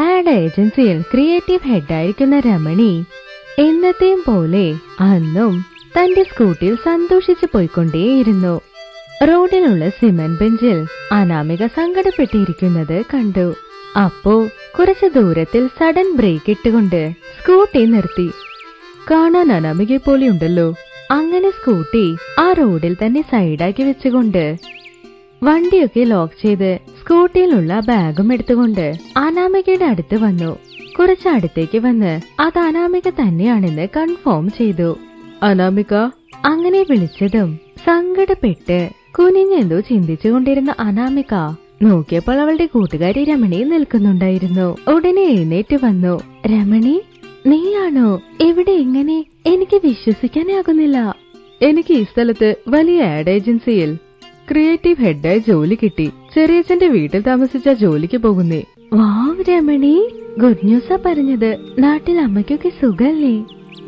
add ഏജൻസിയിൽ creative ഹെഡായിരിക്കുന്ന Ramani എന്നത്തെയും പോലെ അന്നും തന്റെ സ്കൂട്ടിയിൽ സന്തോഷിച്ചു പോയിക്കൊണ്ടേയിരുന്നു റോഡിലുള്ള സിമന്റ് ബെഞ്ചിൽ അനാമിക സങ്കടപ്പെട്ടിരിക്കുന്നത് കണ്ടു അപ്പോ കുറച്ചു ദൂരത്തിൽ സഡൻ ബ്രേക്ക് ഇട്ടുകൊണ്ട് സ്കൂട്ടി നിർത്തി കാണാൻ അനാമികയെ പോലെയുണ്ടല്ലോ അങ്ങനെ സ്കൂട്ടി ആ റോഡിൽ തന്നെ സൈഡാക്കി വെച്ചുകൊണ്ട് വണ്ടിയൊക്കെ ലോക്ക് ചെയ്ത് സ്കൂട്ടിയിലുള്ള ബാഗും എടുത്തുകൊണ്ട് അനാമികയുടെ അടുത്ത് വന്നു കുറച്ച് അടുത്തേക്ക് വന്ന് അത് അനാമിക തന്നെയാണെന്ന് കൺഫേം ചെയ്തു അനാമിക അങ്ങനെ വിളിച്ചതും സങ്കടപ്പെട്ട് കുനിഞ്ഞെന്തോ ചിന്തിച്ചുകൊണ്ടിരുന്ന അനാമിക നോക്കിയപ്പോൾ അവളുടെ കൂട്ടുകാരി രമണി നിൽക്കുന്നുണ്ടായിരുന്നു ഉടനെ എഴുന്നേറ്റ് വന്നു രമണി നീയാണോ എവിടെ എങ്ങനെ എനിക്ക് വിശ്വസിക്കാനാകുന്നില്ല എനിക്ക് ഈ സ്ഥലത്ത് വലിയ ആഡ് ഏജൻസിയിൽ ക്രിയേറ്റീവ് ഹെഡായി ജോലി കിട്ടി ചെറിയച്ഛന്റെ വീട്ടിൽ താമസിച്ച ജോലിക്ക് പോകുന്നേ വാവ് രമണി ഗുഡ് ന്യൂസാ പറഞ്ഞത് നാട്ടിൽ അമ്മയ്ക്കൊക്കെ സുഖല്ലേ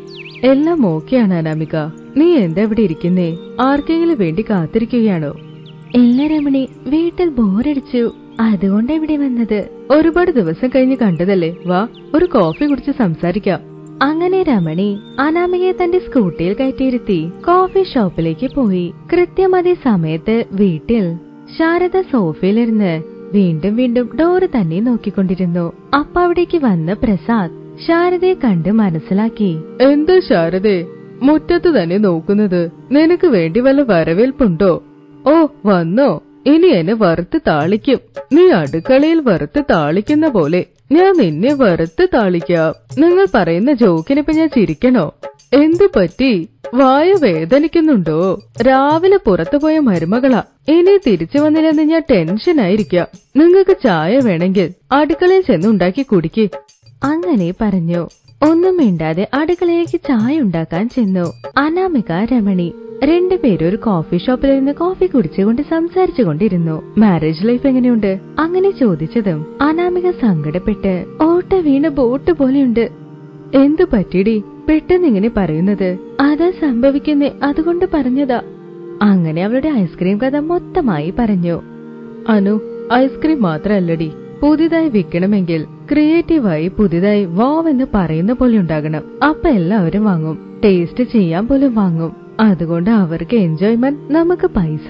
എല്ലാം ഓക്കെയാണ് അനാമിക നീ എന്താ ഇവിടെ ഇരിക്കുന്നേ ആർക്കെങ്കിലും വേണ്ടി കാത്തിരിക്കുകയാണോ ഇല്ല രമണി വീട്ടിൽ ബോറടിച്ചു അതുകൊണ്ട് ഇവിടെ വന്നത് ഒരുപാട് ദിവസം കഴിഞ്ഞ് കണ്ടതല്ലേ വാ ഒരു കോഫി കുടിച്ച് സംസാരിക്കാം അങ്ങനെ രമണി അനാമികയെ തന്റെ സ്കൂട്ടിയിൽ കയറ്റിയിരുത്തി കോഫി ഷോപ്പിലേക്ക് പോയി കൃത്യം അതേ സമയത്ത് വീട്ടിൽ ശാരദ സോഫയിലിരുന്ന് വീണ്ടും വീണ്ടും ഡോറ് തന്നെ നോക്കിക്കൊണ്ടിരുന്നു അപ്പ അവിടേക്ക് വന്ന പ്രസാദ് ശാരദയെ കണ്ട് മനസ്സിലാക്കി എന്താ ശാരദേ മുറ്റത്ത് തന്നെ നോക്കുന്നത് നിനക്ക് വേണ്ടി വല്ല വരവേൽപ്പുണ്ടോ ഓ വന്നോ ഇനി എന്നെ വറുത്ത് താളിക്കും നീ അടുക്കളയിൽ വറുത്ത് താളിക്കുന്ന പോലെ ഞാൻ നിന്നെ വറുത്ത് താളിക്കാം നിങ്ങൾ പറയുന്ന ജോക്കിനിപ്പോ ഞാൻ ചിരിക്കണോ എന്തു പറ്റി വായ വേദനിക്കുന്നുണ്ടോ രാവിലെ പുറത്തു പോയ മരുമകളാ ഇനി തിരിച്ചു വന്നില്ലെന്ന് ഞാൻ ടെൻഷനായിരിക്കാം നിങ്ങൾക്ക് ചായ വേണമെങ്കിൽ അടുക്കളയിൽ ചെന്ന് ഉണ്ടാക്കി കുടിക്ക് അങ്ങനെ പറഞ്ഞു ഒന്നും മിണ്ടാതെ അടുക്കളയിലേക്ക് ചായ ഉണ്ടാക്കാൻ ചെന്നു അനാമിക രമണി രണ്ടുപേരും ഒരു കോഫി ഷോപ്പിലിരുന്ന് കോഫി കുടിച്ചുകൊണ്ട് സംസാരിച്ചു കൊണ്ടിരുന്നു മാരേജ് ലൈഫ് എങ്ങനെയുണ്ട് അങ്ങനെ ചോദിച്ചതും അനാമിക സങ്കടപ്പെട്ട് ഓട്ട വീണ ബോട്ട് പോലെയുണ്ട് എന്തു പറ്റിടി പെട്ടെന്ന് ഇങ്ങനെ പറയുന്നത് അതാ സംഭവിക്കുന്നേ അതുകൊണ്ട് പറഞ്ഞതാ അങ്ങനെ അവളുടെ ഐസ്ക്രീം കഥ മൊത്തമായി പറഞ്ഞു അനു ഐസ്ക്രീം മാത്രല്ലടി പുതിയതായി വിൽക്കണമെങ്കിൽ ക്രിയേറ്റീവായി പുതിയതായി വാവ് എന്ന് പറയുന്ന പോലെ ഉണ്ടാകണം അപ്പൊ എല്ലാവരും വാങ്ങും ടേസ്റ്റ് ചെയ്യാൻ പോലും വാങ്ങും അതുകൊണ്ട് അവർക്ക് എൻജോയ്മെന്റ് നമുക്ക് പൈസ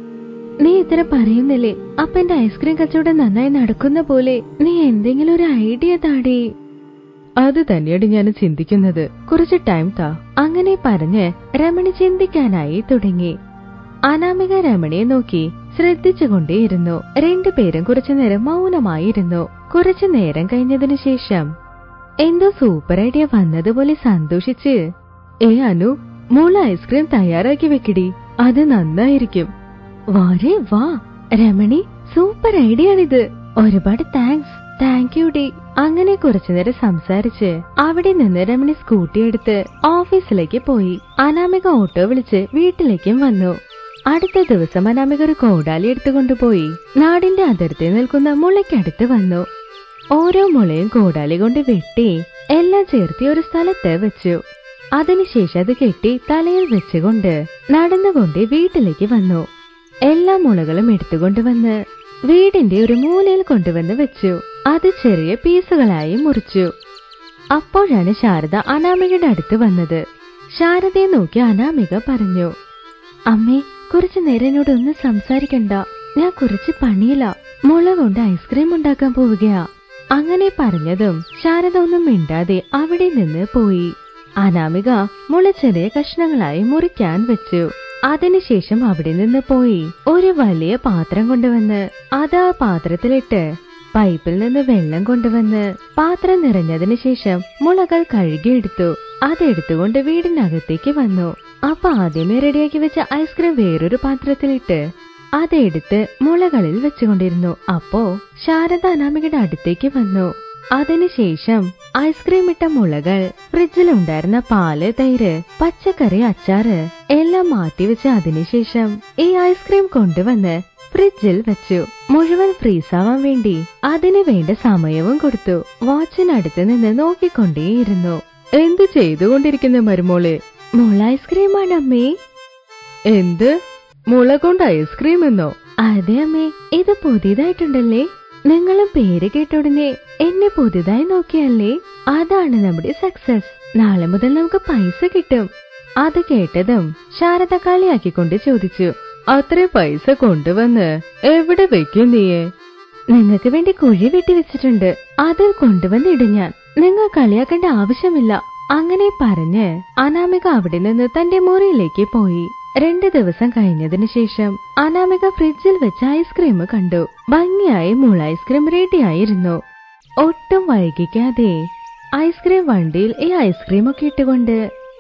നീ ഇത്ര പറയുന്നില്ലേ അപ്പൊ എന്റെ ഐസ്ക്രീം കച്ചവടം നന്നായി നടക്കുന്ന പോലെ നീ എന്തെങ്കിലും ഒരു ഐഡിയ താടി അത് തന്നെയാണ് ഞാൻ ചിന്തിക്കുന്നത് കുറച്ച് ടൈം താ അങ്ങനെ പറഞ്ഞ് രമണി ചിന്തിക്കാനായി തുടങ്ങി അനാമിക രമണിയെ നോക്കി ശ്രദ്ധിച്ചുകൊണ്ടേയിരുന്നു രണ്ടുപേരും കുറച്ചു നേരം മൗനമായിരുന്നു കുറച്ചു നേരം കഴിഞ്ഞതിനു ശേഷം എന്തോ സൂപ്പർ ഐഡിയ വന്നതുപോലെ സന്തോഷിച്ച് ഏ അനു മോള് ഐസ്ക്രീം തയ്യാറാക്കി വെക്കടി അത് നന്നായിരിക്കും വാരേ വാ രമണി സൂപ്പർ ഐഡിയ ആണിത് ഒരുപാട് താങ്ക്സ് താങ്ക് യു ഡി അങ്ങനെ കുറച്ചുനേരം സംസാരിച്ച് അവിടെ നിന്ന് രമണി സ്കൂട്ടി എടുത്ത് ഓഫീസിലേക്ക് പോയി അനാമിക ഓട്ടോ വിളിച്ച് വീട്ടിലേക്കും വന്നു അടുത്ത ദിവസം അനാമിക ഒരു കോടാലി എടുത്തുകൊണ്ടുപോയി നാടിന്റെ അതിർത്തി നിൽക്കുന്ന മുളയ്ക്കടുത്ത് വന്നു ഓരോ മുളയും കോടാലി കൊണ്ട് വെട്ടി എല്ലാം ചേർത്തി ഒരു സ്ഥലത്ത് വെച്ചു അതിനുശേഷം അത് കെട്ടി തലയിൽ വെച്ചുകൊണ്ട് നടന്നുകൊണ്ട് വീട്ടിലേക്ക് വന്നു എല്ലാ മുളകളും എടുത്തുകൊണ്ടുവന്ന് വീടിന്റെ ഒരു മൂലയിൽ കൊണ്ടുവന്ന് വെച്ചു അത് ചെറിയ പീസുകളായി മുറിച്ചു അപ്പോഴാണ് ശാരദ അനാമികയുടെ അടുത്ത് വന്നത് ശാരദയെ നോക്കി അനാമിക പറഞ്ഞു അമ്മേ കുറച്ചു നേരം എന്നോട് ഒന്നും സംസാരിക്കണ്ട ഞാൻ കുറച്ച് പണിയില്ല മുള കൊണ്ട് ഐസ്ക്രീം ഉണ്ടാക്കാൻ പോവുകയാ അങ്ങനെ പറഞ്ഞതും ശാരദ ഒന്നും മിണ്ടാതെ അവിടെ നിന്ന് പോയി അനാമിക മുള ചെറിയ കഷ്ണങ്ങളായി മുറിക്കാൻ വെച്ചു അതിനുശേഷം അവിടെ നിന്ന് പോയി ഒരു വലിയ പാത്രം കൊണ്ടുവന്ന് അത് ആ പാത്രത്തിലിട്ട് പൈപ്പിൽ നിന്ന് വെള്ളം കൊണ്ടുവന്ന് പാത്രം നിറഞ്ഞതിന് ശേഷം മുളകൾ കഴുകിയെടുത്തു അതെടുത്തുകൊണ്ട് വീടിനകത്തേക്ക് വന്നു അപ്പൊ ആദ്യമേ റെഡിയാക്കി വെച്ച ഐസ്ക്രീം വേറൊരു പാത്രത്തിലിട്ട് അതെടുത്ത് മുളകളിൽ വെച്ചുകൊണ്ടിരുന്നു അപ്പോ ശാരദ അനാമികയുടെ അടുത്തേക്ക് വന്നു അതിനുശേഷം ഐസ്ക്രീം ഇട്ട മുളകൾ ഫ്രിഡ്ജിലുണ്ടായിരുന്ന പാല് തൈര് പച്ചക്കറി അച്ചാറ് എല്ലാം മാറ്റിവെച്ച് അതിനുശേഷം ഈ ഐസ്ക്രീം കൊണ്ടുവന്ന് ഫ്രിഡ്ജിൽ വെച്ചു മുഴുവൻ ഫ്രീസാവാൻ വേണ്ടി അതിന് വേണ്ട സമയവും കൊടുത്തു വാച്ചിനടുത്ത് നിന്ന് നോക്കിക്കൊണ്ടേയിരുന്നു എന്ത് ചെയ്തുകൊണ്ടിരിക്കുന്ന മരുമോളെ മുള ഐസ്ക്രീമാണ് അമ്മേ എന്ത് മുള കൊണ്ട് ഐസ്ക്രീം എന്നോ അതെ അമ്മേ ഇത് പുതിയതായിട്ടുണ്ടല്ലേ നിങ്ങളും പേര് കേട്ട ഉടനെ എന്നെ പുതുതായി നോക്കിയല്ലേ അതാണ് നമ്മുടെ സക്സസ് നാളെ മുതൽ നമുക്ക് പൈസ കിട്ടും അത് കേട്ടതും ശാരദ കളിയാക്കിക്കൊണ്ട് ചോദിച്ചു അത്രയും പൈസ കൊണ്ടുവന്ന് എവിടെ വെക്കും നീയെ നിങ്ങൾക്ക് വേണ്ടി കുഴി വെട്ടി വെച്ചിട്ടുണ്ട് അതിൽ കൊണ്ടുവന്നിടും ഞാൻ നിങ്ങൾ കളിയാക്കേണ്ട ആവശ്യമില്ല അങ്ങനെ പറഞ്ഞ് അനാമിക അവിടെ നിന്ന് തന്റെ മുറിയിലേക്ക് പോയി രണ്ട് ദിവസം കഴിഞ്ഞതിന് ശേഷം അനാമിക ഫ്രിഡ്ജിൽ വെച്ച ഐസ്ക്രീം കണ്ടു ഭംഗിയായി മുള ഐസ്ക്രീം റെഡിയായിരുന്നു ഒട്ടും വൈകിക്കാതെ ഐസ്ക്രീം വണ്ടിയിൽ ഈ ഐസ്ക്രീം ഒക്കെ ഇട്ടുകൊണ്ട്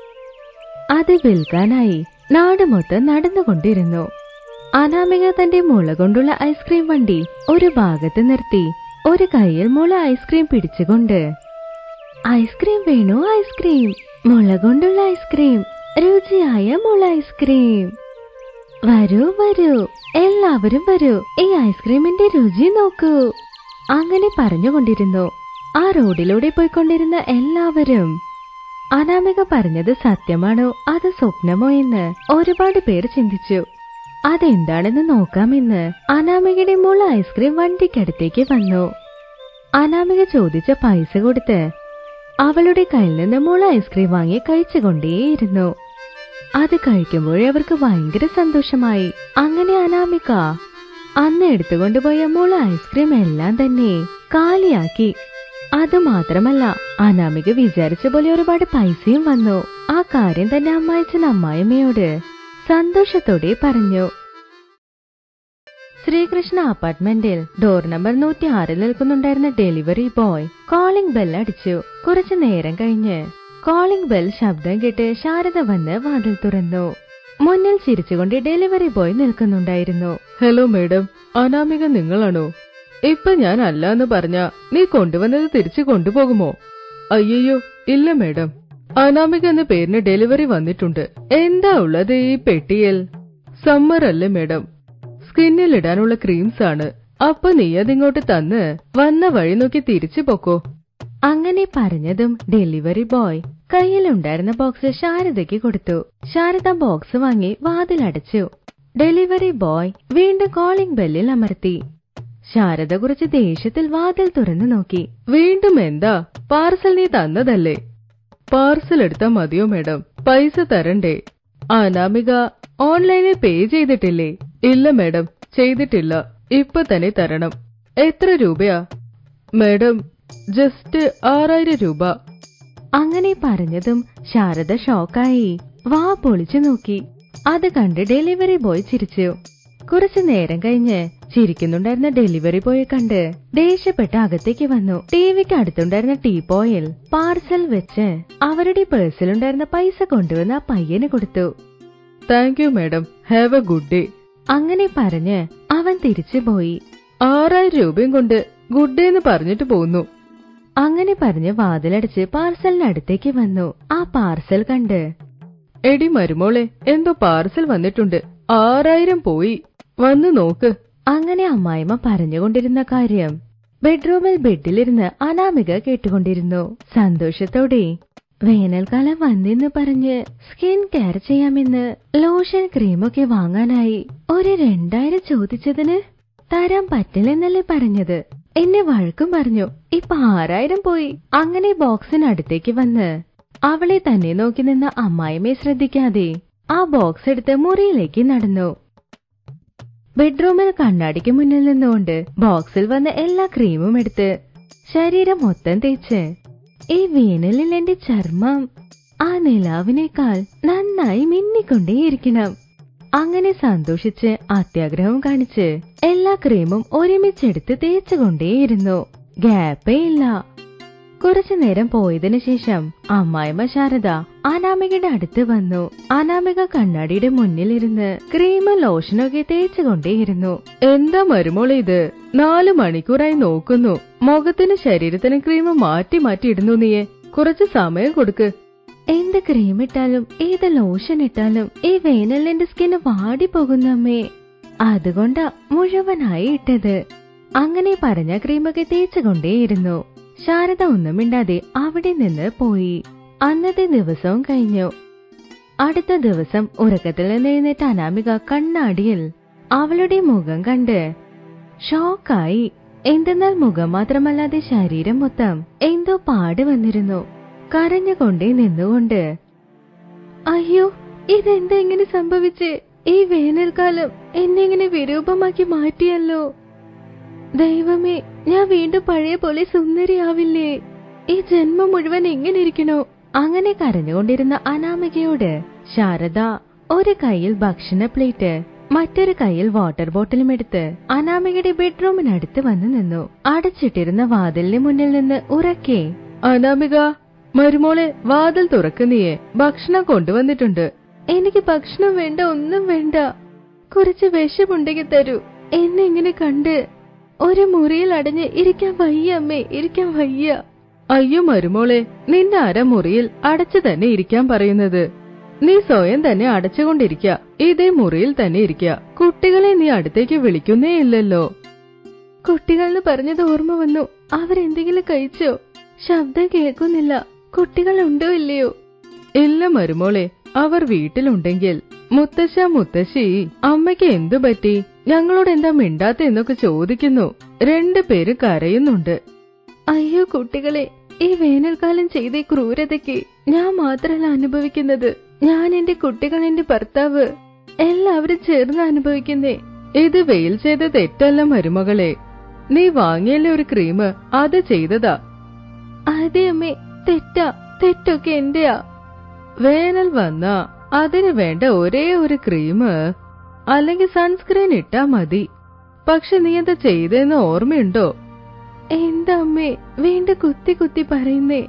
അത് വിൽക്കാനായി നാട് മൊത്തം നടന്നുകൊണ്ടിരുന്നു അനാമിക തന്റെ മുള കൊണ്ടുള്ള ഐസ്ക്രീം വണ്ടി ഒരു ഭാഗത്ത് നിർത്തി ഒരു കൈയിൽ മുള ഐസ്ക്രീം പിടിച്ചുകൊണ്ട് ഐസ്ക്രീം വേണോ ഐസ്ക്രീം മുള കൊണ്ടുള്ള ഐസ്ക്രീം രുചിയായ മുള ഐസ്ക്രീം വരൂ വരൂ എല്ലാവരും വരൂ ഈ ഐസ്ക്രീമിന്റെ രുചി നോക്കൂ അങ്ങനെ പറഞ്ഞുകൊണ്ടിരുന്നു ആ റോഡിലൂടെ പോയിക്കൊണ്ടിരുന്ന എല്ലാവരും അനാമിക പറഞ്ഞത് സത്യമാണോ അത് സ്വപ്നമോ എന്ന് ഒരുപാട് പേർ ചിന്തിച്ചു അതെന്താണെന്ന് നോക്കാമെന്ന് അനാമികയുടെ മുള ഐസ്ക്രീം വണ്ടിക്കടുത്തേക്ക് വന്നു അനാമിക ചോദിച്ച പൈസ കൊടുത്ത് അവളുടെ കയ്യിൽ നിന്ന് മുള ഐസ്ക്രീം വാങ്ങി കഴിച്ചുകൊണ്ടേയിരുന്നു അത് കഴിക്കുമ്പോഴേ അവർക്ക് ഭയങ്കര സന്തോഷമായി അങ്ങനെ അനാമിക അന്ന് എടുത്തുകൊണ്ടുപോയ മുള ഐസ്ക്രീം എല്ലാം തന്നെ കാലിയാക്കി അത് മാത്രമല്ല അനാമിക വിചാരിച്ച പോലെ ഒരുപാട് പൈസയും വന്നു ആ കാര്യം തന്നെ അമ്മായിച്ചൻ അമ്മായിമ്മയോട് സന്തോഷത്തോടെ പറഞ്ഞു ശ്രീകൃഷ്ണ അപ്പാർട്ട്മെന്റിൽ ഡോർ നമ്പർ നൂറ്റി ആറിൽ നിൽക്കുന്നുണ്ടായിരുന്ന ഡെലിവറി ബോയ് കോളിംഗ് ബെൽ അടിച്ചു കുറച്ചു നേരം കഴിഞ്ഞ് കോളിംഗ് ബെൽ ശബ്ദം കേട്ട് ശാരദ വന്ന് വാതിൽ തുറന്നു മുന്നിൽ ചിരിച്ചുകൊണ്ട് ഡെലിവറി ബോയ് നിൽക്കുന്നുണ്ടായിരുന്നു ഹലോ മേഡം അനാമിക നിങ്ങളാണോ ഇപ്പൊ ഞാൻ അല്ല എന്ന് പറഞ്ഞ നീ കൊണ്ടുവന്നത് തിരിച്ചു കൊണ്ടുപോകുമോ അയ്യോ ഇല്ല മേഡം അനാമിക എന്ന പേരിന് ഡെലിവറി വന്നിട്ടുണ്ട് എന്താ ഉള്ളത് ഈ പെട്ടിയിൽ സമ്മർ അല്ലേ മേഡം സ്കിന്നിൽ ഇടാനുള്ള ക്രീംസ് ആണ് അപ്പൊ നീ അതിങ്ങോട്ട് തന്ന് വന്ന വഴി നോക്കി തിരിച്ചു പൊക്കോ അങ്ങനെ പറഞ്ഞതും ഡെലിവറി ബോയ് കയ്യിലുണ്ടായിരുന്ന ബോക്സ് ശാരദയ്ക്ക് കൊടുത്തു ശാരദ ബോക്സ് വാങ്ങി വാതിലടച്ചു ഡെലിവറി ബോയ് വീണ്ടും കോളിംഗ് ബെല്ലിൽ അമർത്തി ശാരദ കുറച്ച് ദേഷ്യത്തിൽ വാതിൽ തുറന്നു നോക്കി വീണ്ടും എന്താ പാർസൽ നീ തന്നതല്ലേ പാർസൽ എടുത്താ മതിയോ മേഡം പൈസ തരണ്ടേ അനാമിക ഓൺലൈനിൽ പേ ചെയ്തിട്ടില്ലേ ഇല്ല മേഡം ചെയ്തിട്ടില്ല ഇപ്പൊ തന്നെ തരണം എത്ര രൂപയാ മേഡം ജസ്റ്റ് ആറായിരം രൂപ അങ്ങനെ പറഞ്ഞതും ശാരദ ഷോക്കായി വാ പൊളിച്ചു നോക്കി അത് കണ്ട് ഡെലിവറി ബോയ് ചിരിച്ചു കുറച്ചു നേരം കഴിഞ്ഞ് ചിരിക്കുന്നുണ്ടായിരുന്ന ഡെലിവറി ബോയെ കണ്ട് ദേഷ്യപ്പെട്ട് അകത്തേക്ക് വന്നു ടിവിക്ക് അടുത്തുണ്ടായിരുന്ന ടീപ്പോയിൽ പാർസൽ വെച്ച് അവരുടെ പേഴ്സിലുണ്ടായിരുന്ന പൈസ കൊണ്ടുവന്ന് ആ പയ്യന് കൊടുത്തു thank you madam have a good day അങ്ങനെ പറഞ്ഞ് അവൻ തിരിച്ചുപോയി ആറായിരം രൂപയും കൊണ്ട് ഗുഡ് ഡേ എന്ന് പറഞ്ഞിട്ട് പോന്നു അങ്ങനെ പറഞ്ഞ് വാതിലടച്ച് പാർസലിനടുത്തേക്ക് വന്നു ആ പാർസൽ കണ്ട് എടി മരുമോളെ എന്തോ പാർസൽ വന്നിട്ടുണ്ട് ആറായിരം പോയി വന്ന് നോക്ക് അങ്ങനെ അമ്മായിമ്മ പറഞ്ഞുകൊണ്ടിരുന്ന കാര്യം ബെഡ്റൂമിൽ ബെഡിലിരുന്ന് അനാമിക കേട്ടുകൊണ്ടിരുന്നു സന്തോഷത്തോടെ വേനൽക്കാലം വന്നെന്ന് പറഞ്ഞ് സ്കിൻ കെയർ ചെയ്യാമെന്ന് ലോഷൻ ക്രീമൊക്കെ വാങ്ങാനായി ഒരു രണ്ടായിരം ചോദിച്ചതിന് തരാൻ പറ്റില്ലെന്നല്ലേ പറഞ്ഞത് എന്നെ വഴക്കും പറഞ്ഞു ഇപ്പൊ ആറായിരം പോയി അങ്ങനെ ബോക്സിനടുത്തേക്ക് വന്ന് അവളെ തന്നെ നോക്കി നിന്ന അമ്മായിമ്മയെ ശ്രദ്ധിക്കാതെ ആ ബോക്സ് എടുത്ത് മുറിയിലേക്ക് നടന്നു ബെഡ്റൂമിൽ കണ്ണാടിക്ക് മുന്നിൽ നിന്നുകൊണ്ട് ബോക്സിൽ വന്ന എല്ലാ ക്രീമും എടുത്ത് ശരീരം മൊത്തം തേച്ച് ഈ വേനലിൽ എന്റെ ചർമ്മം ആ നിലാവിനേക്കാൾ നന്നായി മിന്നിക്കൊണ്ടേയിരിക്കണം അങ്ങനെ സന്തോഷിച്ച് അത്യാഗ്രഹം കാണിച്ച് എല്ലാ ക്രീമും ഒരുമിച്ചെടുത്ത് തേച്ചുകൊണ്ടേയിരുന്നു ഗ്യാപ്പേ ഇല്ല കുറച്ചു നേരം പോയതിനു ശേഷം അമ്മായിമ്മ ശാരദ അനാമികയുടെ അടുത്ത് വന്നു അനാമിക കണ്ണാടിയുടെ മുന്നിലിരുന്ന് ക്രീമും ലോഷനൊക്കെ തേച്ചുകൊണ്ടേയിരുന്നു എന്താ മരുമോളെ ഇത് നാല് മണിക്കൂറായി നോക്കുന്നു മുഖത്തിന് ശരീരത്തിന് ക്രീം മാറ്റി മാറ്റി ഇടുന്നു നീയെ കുറച്ച് സമയം കൊടുക്ക് എന്ത് ക്രീം ഇട്ടാലും ഏത് ലോഷൻ ഇട്ടാലും ഈ വേനലിൽ എന്റെ സ്കിന്ന് വാടി പോകുന്നമ്മേ അതുകൊണ്ടാ മുഴുവനായി ഇട്ടത് അങ്ങനെ പറഞ്ഞ ക്രീമൊക്കെ തേച്ചുകൊണ്ടേയിരുന്നു ശാരദ ഒന്നും മിണ്ടാതെ അവിടെ നിന്ന് പോയി അന്നത്തെ ദിവസവും കഴിഞ്ഞു അടുത്ത ദിവസം ഉറക്കത്തിൽ നിന്ന് എഴുന്നേറ്റ അനാമിക കണ്ണാടിയിൽ അവളുടെ മുഖം കണ്ട് ഷോക്കായി എന്തെന്നാൽ മുഖം മാത്രമല്ലാതെ ശരീരം മൊത്തം എന്തോ പാട് വന്നിരുന്നു കരഞ്ഞുകൊണ്ടേ നിന്നുകൊണ്ട് അയ്യോ ഇതെന്താ ഇങ്ങനെ സംഭവിച്ചേ ഈ വേനൽക്കാലം എന്നെ ഇങ്ങനെ വിരൂപമാക്കി മാറ്റിയല്ലോ ദൈവമേ ഞാൻ വീണ്ടും പഴയ പോലെ സുന്ദരിയാവില്ലേ ഈ ജന്മം മുഴുവൻ എങ്ങനെ ഇരിക്കണോ അങ്ങനെ കരഞ്ഞുകൊണ്ടിരുന്ന അനാമികയോട് ശാരദ ഒരു കൈയിൽ ഭക്ഷണ പ്ലേറ്റ് മറ്റൊരു കൈയിൽ വാട്ടർ ബോട്ടിലും എടുത്ത് അനാമികയുടെ ബെഡ്റൂമിനടുത്ത് വന്നു നിന്നു അടച്ചിട്ടിരുന്ന വാതിലിന് മുന്നിൽ നിന്ന് ഉറക്കെ അനാമിക മരുമോളെ വാതിൽ തുറക്കുന്നിയേ ഭക്ഷണം കൊണ്ടുവന്നിട്ടുണ്ട് എനിക്ക് ഭക്ഷണം വേണ്ട ഒന്നും വേണ്ട കുറച്ച് വിഷമുണ്ടെങ്കിൽ തരൂ എന്നെ ഇങ്ങനെ കണ്ട് ഒരു മുറിയിൽ അടഞ്ഞ് ഇരിക്കാൻ വയ്യ അമ്മേ ഇരിക്കാൻ വയ്യ അയ്യോ മരുമോളെ നിന്റെ അരമുറിയിൽ അടച്ചു തന്നെ ഇരിക്കാൻ പറയുന്നത് നീ സ്വയം തന്നെ അടച്ചുകൊണ്ടിരിക്ക ഇതേ മുറിയിൽ തന്നെ ഇരിക്ക കുട്ടികളെ നീ അടുത്തേക്ക് വിളിക്കുന്നേ ഇല്ലല്ലോ കുട്ടികൾ എന്ന് പറഞ്ഞത് ഓർമ്മ വന്നു അവരെന്തെങ്കിലും കഴിച്ചോ ശബ്ദം കേൾക്കുന്നില്ല കുട്ടികൾ ഉണ്ടോ ഇല്ലയോ ഇല്ല മരുമോളെ അവർ വീട്ടിലുണ്ടെങ്കിൽ മുത്തശ്ശ മുത്തശ്ശി അമ്മയ്ക്ക് എന്തു പറ്റി ഞങ്ങളോട് എന്താ മിണ്ടാത്ത എന്നൊക്കെ ചോദിക്കുന്നു രണ്ടുപേര് കരയുന്നുണ്ട് അയ്യോ കുട്ടികളെ ഈ വേനൽക്കാലം ചെയ്ത ഈ ക്രൂരതയ്ക്ക് ഞാൻ മാത്രമല്ല അനുഭവിക്കുന്നത് ഞാൻ എന്റെ കുട്ടികൾ എന്റെ ഭർത്താവ് എല്ലാവരും ചേർന്ന് അനുഭവിക്കുന്നേ ഇത് വെയിൽ ചെയ്ത തെറ്റല്ല മരുമകളെ നീ വാങ്ങിയല്ലേ ഒരു ക്രീം അത് ചെയ്തതാ അതെ അമ്മേ തെറ്റാ തെറ്റൊക്കെ എന്റെയാ വേനൽ വന്നാ അതിന് വേണ്ട ഒരേ ഒരു ക്രീം അല്ലെങ്കിൽ സൺസ്ക്രീൻ ഇട്ടാ മതി പക്ഷെ നീ എന്താ ചെയ്തെന്ന് ഓർമ്മയുണ്ടോ എന്താ അമ്മേ വീണ്ട കുത്തി കുത്തി പറയുന്നേ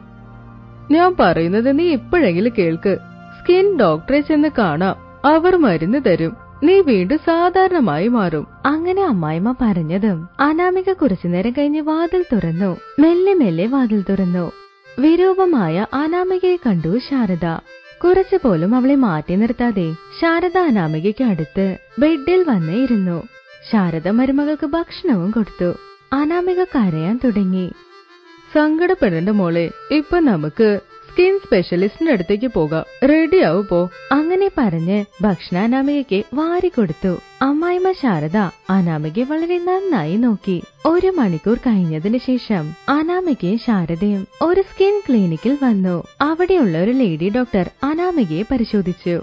ഞാൻ പറയുന്നത് നീ ഇപ്പോഴെങ്കിലും കേൾക്ക് സ്കിൻ ഡോക്ടറെ ചെന്ന് കാണാം അവർ മരുന്ന് തരും നീ വീണ്ടും സാധാരണമായി മാറും അങ്ങനെ അമ്മായിമ്മ പറഞ്ഞതും അനാമിക കുറച്ചു നേരം കഴിഞ്ഞ് വാതിൽ തുറന്നു മെല്ലെ മെല്ലെ വാതിൽ തുറന്നു വിരൂപമായ അനാമികയെ കണ്ടു ശാരദ കുറച്ചു പോലും അവളെ മാറ്റി നിർത്താതെ ശാരദ അനാമികയ്ക്ക് അടുത്ത് ബെഡിൽ വന്ന് ഇരുന്നു ശാരദ മരുമകൾക്ക് ഭക്ഷണവും കൊടുത്തു അനാമിക കരയാൻ തുടങ്ങി സങ്കടപ്പെടേണ്ട മോളെ ഇപ്പൊ നമുക്ക് സ്കിൻ സ്പെഷ്യലിസ്റ്റിന്റെ അടുത്തേക്ക് പോകാം റെഡിയാവും പോ അങ്ങനെ പറഞ്ഞ് ഭക്ഷണ അനാമികയ്ക്ക് വാരിക്കൊടുത്തു അമ്മായിമ്മ ശാരദ അനാമികയെ വളരെ നന്നായി നോക്കി ഒരു മണിക്കൂർ കഴിഞ്ഞതിന് ശേഷം അനാമികയും ശാരദയും ഒരു സ്കിൻ ക്ലിനിക്കിൽ വന്നു അവിടെയുള്ള ഒരു ലേഡി ഡോക്ടർ അനാമികയെ പരിശോധിച്ചു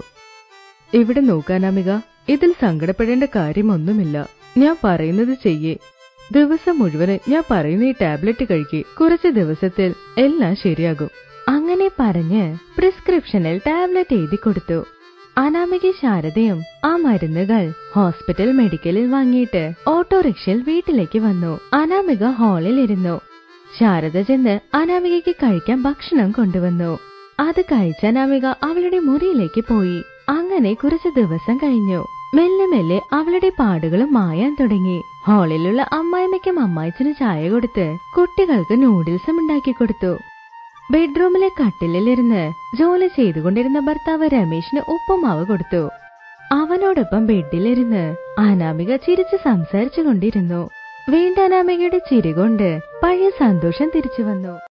ഇവിടെ നോക്കാനാമിക ഇതിൽ സങ്കടപ്പെടേണ്ട കാര്യമൊന്നുമില്ല ഞാൻ പറയുന്നത് ചെയ്യേ ദിവസം മുഴുവന് ഞാൻ പറയുന്ന ഈ ടാബ്ലറ്റ് കഴിക്കേ കുറച്ച് ദിവസത്തിൽ എല്ലാം ശരിയാകും അങ്ങനെ പറഞ്ഞ് പ്രിസ്ക്രിപ്ഷനിൽ ടാബ്ലറ്റ് എഴുതി കൊടുത്തു അനാമിക ശാരദയും ആ മരുന്നുകൾ ഹോസ്പിറ്റൽ മെഡിക്കലിൽ വാങ്ങിയിട്ട് ഓട്ടോറിക്ഷയിൽ വീട്ടിലേക്ക് വന്നു അനാമിക ഹാളിൽ ഇരുന്നു ശാരദ ചെന്ന് അനാമികയ്ക്ക് കഴിക്കാൻ ഭക്ഷണം കൊണ്ടുവന്നു അത് കഴിച്ച അനാമിക അവളുടെ മുറിയിലേക്ക് പോയി അങ്ങനെ കുറച്ചു ദിവസം കഴിഞ്ഞു മെല്ലെ മെല്ലെ അവളുടെ പാടുകളും മായാൻ തുടങ്ങി ഹാളിലുള്ള അമ്മായിമ്മയ്ക്കും അമ്മായിച്ചനും ചായ കൊടുത്ത് കുട്ടികൾക്ക് നൂഡിൽസും ഉണ്ടാക്കി കൊടുത്തു ബെഡ്റൂമിലെ കട്ടിലിലിരുന്ന് ജോലി ചെയ്തുകൊണ്ടിരുന്ന ഭർത്താവ് രമേശിന് ഉപ്പുമാവ് കൊടുത്തു അവനോടൊപ്പം ബെഡിലിരുന്ന് അനാമിക ചിരിച്ച് സംസാരിച്ചു കൊണ്ടിരുന്നു വീണ്ടും അനാമികയുടെ ചിരി കൊണ്ട് പഴയ സന്തോഷം തിരിച്ചു വന്നു